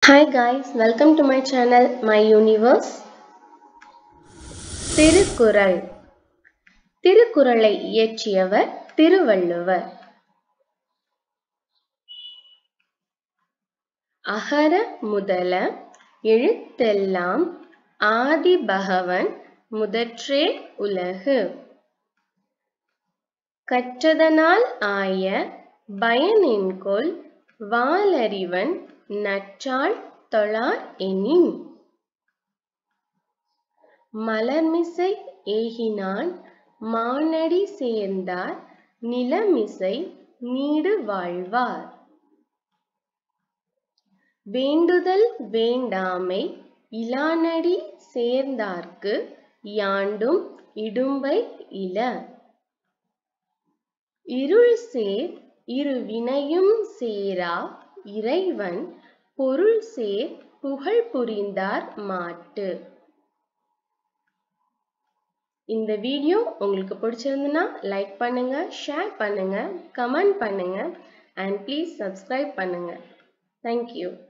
Hi guys, welcome to my channel My Universe. Thirukkural திருக்குறளை இயற்றியவர் திருவள்ளுவர் அகர முதல எழுத்தெல்லாம் ஆதி பகவன் முதற்றே உலகு கற்றதனால் ஆய பயனென்கொல் வாலறிவன் நற்றாள் தொழார் எனின் மலர்மிசை ஏகினான் மானடி சேர்ந்தார் நிலமிசை நீடு வாழ்வார் வேண்டுதல் வேண்டாமை இலானடி சேர்ந்தார்க்கு யாண்டும் இடும்பை இல இருள் சேர் இரு வினையும் சேரா இறைவன் பொருள் சேர் புகழ் புரிந்தார் மாட்டு இந்த வீடியோ உங்களுக்கு பிடிச்சிருந்துன்னா லைக் பண்ணுங்க ஷேர் பண்ணுங்க கமெண்ட் பண்ணுங்க அண்ட் ப்ளீஸ் சப்ஸ்கிரைப் பண்ணுங்க தேங்க்யூ